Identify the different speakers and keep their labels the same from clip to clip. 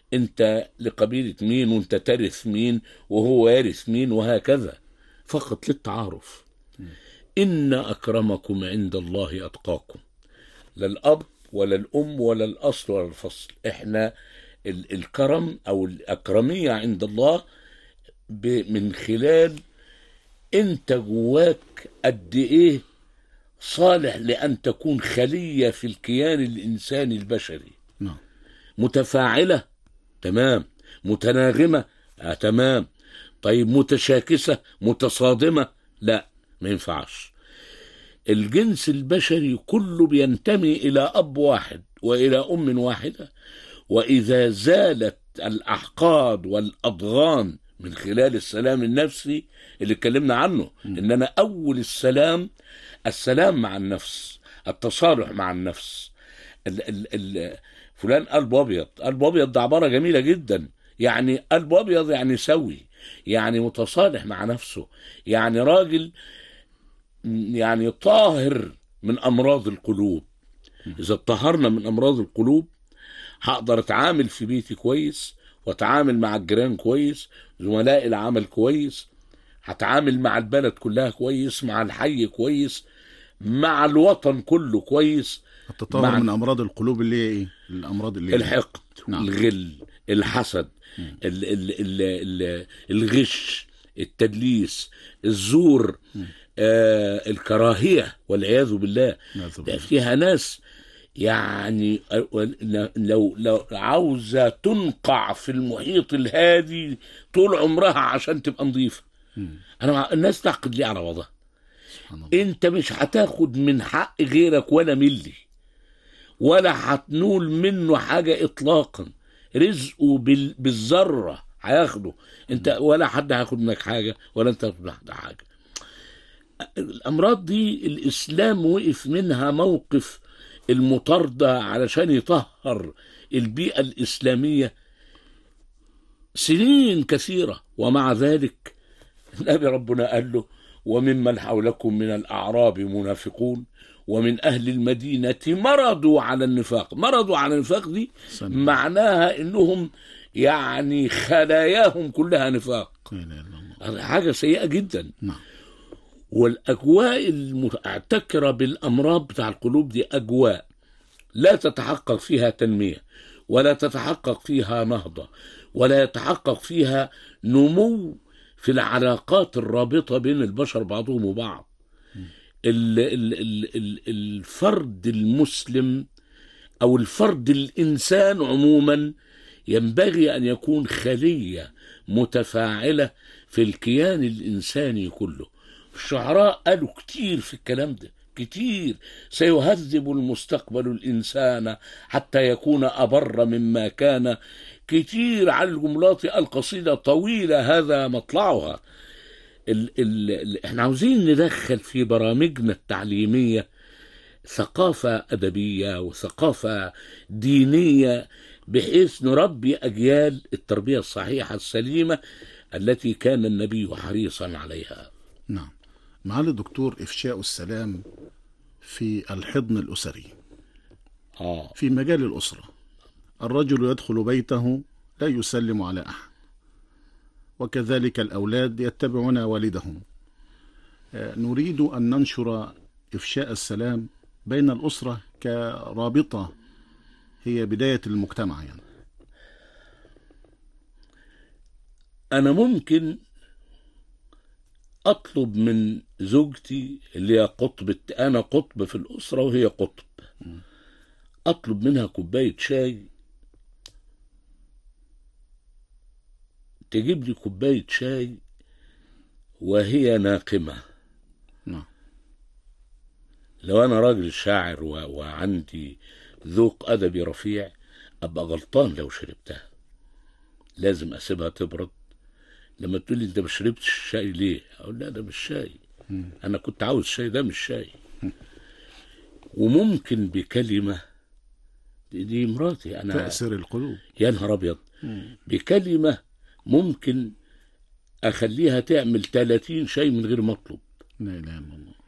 Speaker 1: انت لقبيلة مين وانت ترث مين وهو يرث مين وهكذا فقط للتعارف إن أكرمكم عند الله أتقاكم لا الأب ولا الأم ولا الأصل ولا الفصل إحنا ال- الكرم أو الأكرمية عند الله ب- من خلال أنت جواك قد إيه صالح لأن تكون خلية في الكيان الإنساني البشري
Speaker 2: نعم
Speaker 1: متفاعلة تمام متناغمة آه تمام طيب متشاكسة متصادمة لا ما ينفعش الجنس البشري كله بينتمي إلى أب واحد وإلى أم واحدة وإذا زالت الأحقاد والأضغان من خلال السلام النفسي اللي اتكلمنا عنه إن أنا أول السلام السلام مع النفس التصالح مع النفس ال ال ال فلان قلب ابيض قلب ابيض ده عباره جميله جدا يعني قلب ابيض يعني سوي يعني متصالح مع نفسه يعني راجل م- يعني طاهر من امراض القلوب اذا اتطهرنا من امراض القلوب هقدر اتعامل في بيتي كويس واتعامل مع الجيران كويس زملاء العمل كويس هتعامل مع البلد كلها كويس مع الحي كويس مع الوطن كله كويس
Speaker 2: التطهر
Speaker 1: مع-
Speaker 2: من امراض القلوب اللي هي ايه الامراض اللي هي
Speaker 1: الحقد
Speaker 2: نعم.
Speaker 1: الغل الحسد ال ال ال ال الغش التدليس الزور آه الكراهية والعياذ بالله
Speaker 2: نعوذ
Speaker 1: ده
Speaker 2: بالله.
Speaker 1: فيها ناس يعني لو لو عاوزة تنقع في المحيط الهادي طول عمرها عشان تبقى نظيفة انا مع الناس تعقد ليه على وضعها
Speaker 2: سبحان الله
Speaker 1: انت مش هتاخد من حق غيرك ولا ملي ولا هتنول منه حاجة اطلاقا رزقه بال... بالذرة هياخده انت ولا حد هياخد منك حاجة ولا انت هتاخد من حد حاجة الامراض دي الاسلام وقف منها موقف المطاردة علشان يطهر البيئة الاسلامية سنين كثيرة ومع ذلك النبي ربنا قال له وممن حولكم من الأعراب منافقون ومن أهل المدينة مرضوا على النفاق مرضوا على النفاق دي
Speaker 2: سلام.
Speaker 1: معناها إنهم يعني خلاياهم كلها نفاق
Speaker 2: لا اله الا الله
Speaker 1: هذا حاجة سيئة جدا
Speaker 2: نعم
Speaker 1: والأجواء المعتكرة بالأمراض بتاع القلوب دي أجواء لا تتحقق فيها تنمية ولا تتحقق فيها نهضة ولا يتحقق فيها نمو في العلاقات الرابطة بين البشر بعضهم وبعض ال ال ال ال الفرد المسلم أو الفرد الإنسان عموما ينبغي أن يكون خلية متفاعلة في الكيان الإنساني كله الشعراء قالوا كتير في الكلام ده كتير سيهذب المستقبل الإنسان حتى يكون أبر مما كان كتير على الجملات القصيدة طويلة هذا مطلعها ال ال ال احنا عاوزين ندخل في برامجنا التعليمية ثقافة أدبية وثقافة دينية بحيث نربي أجيال التربية الصحيحة السليمة التي كان النبي حريصا عليها
Speaker 2: نعم معالي الدكتور افشاء السلام في الحضن الاسري
Speaker 1: آه
Speaker 2: في مجال الاسره الرجل يدخل بيته لا يسلم على احد وكذلك الاولاد يتبعون والدهم آه، نريد ان ننشر افشاء السلام بين الاسره كرابطه هي بدايه المجتمع يعني
Speaker 1: أنا ممكن أطلب من زوجتي اللي هي قطب الت- أنا قطب في الأسرة وهي قطب أطلب منها كوباية شاي تجيب لي كوباية شاي وهي ناقمة
Speaker 2: نعم
Speaker 1: لو أنا راجل شاعر و... وعندي ذوق أدبي رفيع أبقى غلطان لو شربتها لازم أسيبها تبرد لما تقول لي أنت ما شربتش الشاي ليه؟ أقول لا ده مش شاي أنا كنت عاوز شاي ده مش شاي وممكن بكلمة دي, دي مراتي أنا
Speaker 2: تأثر القلوب
Speaker 1: يا نهار ابيض بكلمه ممكن اخليها تعمل 30 شيء من غير ما اطلب
Speaker 2: لا اله الا الله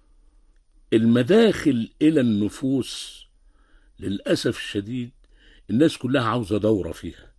Speaker 1: المداخل الى النفوس للاسف الشديد الناس كلها عاوزه دوره فيها